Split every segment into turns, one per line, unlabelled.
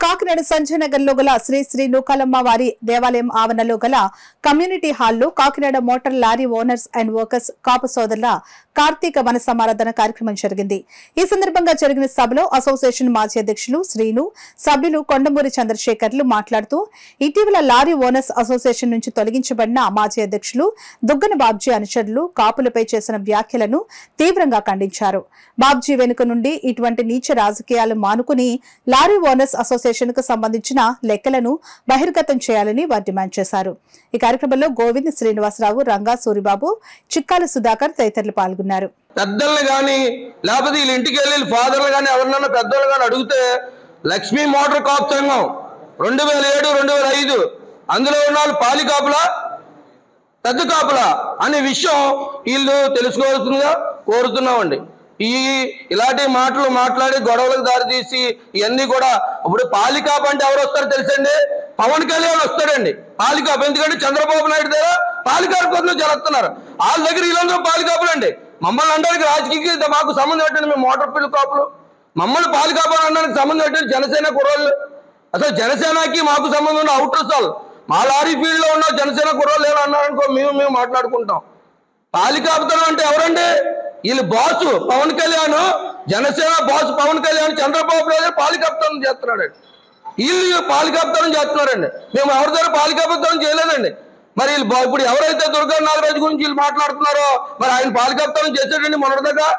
కాకినాడ సంజయ్ నగర్ లో గల శ్రీ శ్రీ నూకాలమ్మ వారి దేవాలయం ఆవరణలో గల కమ్యూనిటీ హాల్లో Kakinada motor lorry owners and workers Kapu సోదరుల కార్తీక వన సమారాధన కార్యక్రమం జరిగింది ఈ సందర్భంగా జరిగిన సభలో అసోసియేషన్ మాజీ అధ్యక్షులు శ్రీను సభ్యులు కొండమూరి చంద్రశేఖర్లు మాట్లాడుతూ ఇటీవల లారీ ఓనర్స్ అసోసియేషన్ నుంచి తొలగించబడిన మాజీ అధ్యక్షులు దుగ్గన బాబ్జీ అనుచరులు కాపులపై చేసిన వ్యాఖ్యలను తీవ్రంగా ఖండించారు బాబ్జీ వెనుక నుండి ఇటువంటి నీచ రాజకీయాలు మానుకుని లారీ ఓనర్స్ అసోసియేషన్ కు సంబంధించిన లెక్కలను బహిర్గతం చేయాలని వారు డిమాండ్ చేశారు ఈ కార్యక్రమంలో గోవింద్ శ్రీనివాసరావు రంగా సూరిబాబు చిక్కాల సుధాకర్ తదితరులు పాల్గొన్నారు
పెద్దల్ని కానీ లేకపోతే వీళ్ళ ఇంటికి వెళ్ళి ఫాదర్లు కానీ ఎవరినన్నా పెద్దలు కానీ అడిగితే లక్ష్మీ మోటార్ కాప్ సంఘం రెండు వేల ఏడు రెండు వేల ఐదు అందులో ఉన్న వాళ్ళు పాలి కాపులా పెద్ద కాపులా అనే విషయం వీళ్ళు తెలుసుకోవాల్సిందిగా కోరుతున్నామండి ఈ ఇలాంటి మాటలు మాట్లాడి గొడవలకు దారితీసి ఇవన్నీ కూడా ఇప్పుడు పాలికాప్ అంటే ఎవరు వస్తారో తెలుసండి పవన్ కళ్యాణ్ వస్తాడండి పాలికాప్ ఎందుకంటే చంద్రబాబు నాయుడు దగ్గర పాలికాపు కోసం జరుగుతున్నారు వాళ్ళ దగ్గర వీళ్ళందరూ పాలికాపులు అండి మమ్మల్ని అనడానికి రాజకీయ మాకు సంబంధం ఏంటండి మేము మోటార్ పిల్లల కాపులు మమ్మల్ని పాలికాపు అనడానికి సంబంధం ఏంటంటే జనసేన కుర్రోళ్ళు అసలు జనసేనకి మాకు సంబంధం ఉన్న అవుటర్స్ వాళ్ళు మా లారీ ఫీల్డ్ లో ఉన్న జనసేన కుర్రోళ్ళు ఏమో అన్నారనుకో మేము మేము మాట్లాడుకుంటాం పాలికాపుతనం అంటే ఎవరండి వీళ్ళు బాసు పవన్ కళ్యాణ్ జనసేన బాసు పవన్ కళ్యాణ్ చంద్రబాబు నాయుడు పాలికాపుతనం చేస్తున్నాడండి వీళ్ళు పాలికాపుతనం చేస్తున్నారండి మేము ఎవరి దగ్గర పాలికాపుతనం చేయలేదండి మరి వీళ్ళు బా- ఇప్పుడు ఎవరైతే దుర్గా నాగరాజు గురించి వీళ్ళు మాట్లాడుతున్నారో మరి ఆయన పాలికాపుతనం చేసాడండి మొన్నటిదాకా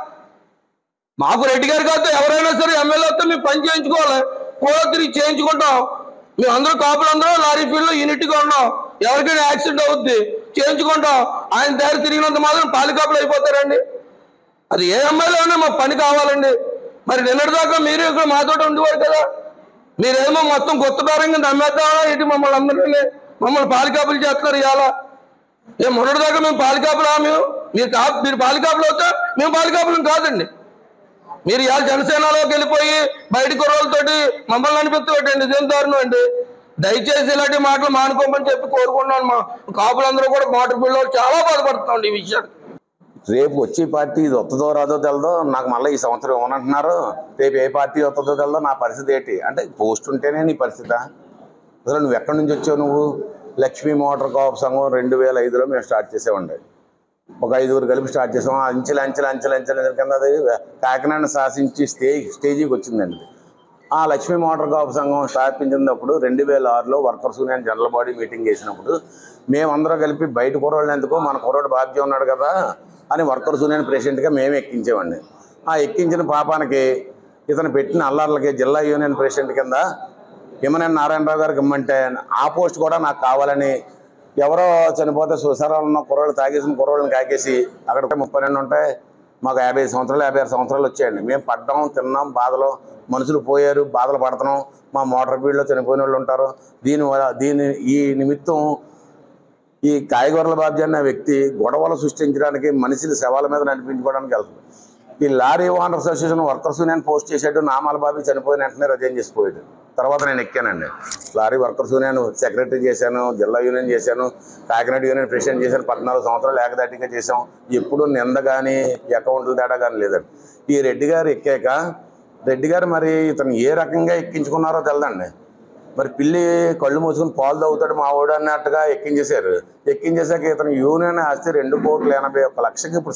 మాకు రెడ్డి గారు కాదు ఎవరైనా సరే ఎమ్మెల్యేతో మేము పని చేయించుకోవాలి కూడా తిరిగి చేయించుకుంటాం మేము అందరూ కాపులు అందరూ లారీ ఫీల్డ్ యూనిట్ గా ఉన్నాం ఎవరికైనా యాక్సిడెంట్ అవుద్ది చేయించుకుంటాం ఆయన దగ్గర తిరిగినంత మాత్రం పాలికాపులు అయిపోతారండి అది ఏ ఎమ్మెల్యే అయినా మాకు పని కావాలండి మరి నిన్నటిదాకా మీరు ఇక్కడ మాతో ఉండేవారు కదా మీరేమో మొత్తం కొత్త భారంగా నమ్మేద్దామా ఇటు మమ్మల్ని అందరినీ మమ్మల్ని పాలికాపులు చేస్తున్నారు ఇవాళ ఏ మొన్నటిదాకా మేము పాలికాపులా మేము మీరు కా మీరు పాలికాపులు అవుతా మేము పాలికాపులం కాదండి మీరు ఇవాళ జనసేనలోకి వెళ్ళిపోయి బయట కుర్రోళ్ళతోటి మమ్మల్ని అనిపిస్తుంటండి ఇదేం దారుణం అండి దయచేసి ఇలాంటి మాటలు మానుకోమని చెప్పి కోరుకున్నాను మా కాపులందరూ కూడా మోటార్ పిల్లలు చాలా బాధపడుతున్నాం ఈ విషయానికి
రేపు వచ్చే పార్టీ ఇది వస్తుందో రాదో తెలదో నాకు మళ్ళీ ఈ సంవత్సరం ఏమనంటున్నారు రేపు ఏ పార్టీ వస్తుందో తెలదో నా పరిస్థితి ఏంటి అంటే పోస్ట్ ఉంటేనే నీ పరిస్థితి అసలు నువ్వు ఎక్కడి నుంచి వచ్చావు నువ్వు లక్ష్మీ మోటార్ కాప్ సంఘం రెండు వేల ఐదులో మేము స్టార్ట్ చేసామండి ఒక ఐదుగురు కలిపి స్టార్ట్ చేసాం ఆ అంచెలు అంచెలు అంచెలు అంచెలు అంచెల కింద అది కాకినాడ శాసించి స్టేజ్ స్టేజీకి వచ్చిందండి ఇది. ఆ లక్ష్మీ మోటార్ కాపు సంఘం స్థాపించినప్పుడు రెండు వేల ఆరులో workers union general body meeting చేసినప్పుడు మేమందరం కలిపి బయట కుర్రోళ్ళు ఎందుకు మన కుర్రోడు బాధ్యం ఉన్నాడు కదా అని వర్కర్స్ యూనియన్ ప్రెసిడెంట్గా మేము ఎక్కించామండి ఆ ఎక్కించిన పాపానికి ఇతను పెట్టిన అల్లర్లకి జిల్లా యూనియన్ ప్రెసిడెంట్ కింద హిమనేని నారాయణరావు గారికి ఇమ్మంటే ఆ పోస్ట్ కూడా నాకు కావాలని ఎవరో చనిపోతే సుసరాలు ఉన్న కుర్రోళ్ళు తాగేసిన కుర్రోళ్ళని కాకేసి అక్కడ ముప్పై రెండు ఉంటాయి మాకు యాభై ఐదు సంవత్సరాలు యాభై ఆరు సంవత్సరాలు వచ్చాయండి మేము పడ్డాం తిన్నాం బాధలో మనుషులు పోయారు బాధలు పడుతున్నాం మా మోటార్ ఫీల్డ్లో చనిపోయిన వాళ్ళు ఉంటారు దీని వల్ల- దీని ఈ నిమిత్తం ఈ కాయగూరల బాబ్జీ అనే వ్యక్తి గొడవలు సృష్టించడానికి మనుషులు శవాల మీద నడిపించుకోవడానికి వెళ్తుంది ఈ lorry owner association workers union post చేసాడు నామాల బాబీ చనిపోయిన వెంటనే రజైన్ చేసిపోయాడు తర్వాత నేను ఎక్కానండి లారీ వర్కర్స్ యూనియన్ సెక్రటరీ చేశాను జిల్లా యూనియన్ చేశాను కాకినాడ యూనియన్ ప్రెసిడెంట్ చేశాను పద్నాలుగు సంవత్సరాలు ఏకదాటిగా చేశాం ఎప్పుడు నింద కానీ అకౌంట్ల తేడా కానీ లేదండి ఈ రెడ్డి గారు ఎక్కాక రెడ్డి గారు మరి ఇతను ఏ రకంగా ఎక్కించుకున్నారో తెలదండి మరి పిల్లి కళ్ళు మూసుకుని పాలు తాగుతాడు మా వాడు అన్నట్టుగా ఎక్కించేశారు ఎక్కించేశాక ఇతను యూనియన్ ఆస్తి రెండు కోట్ల ఎనభై ఒక్క లక్షకి ఇప్పుడు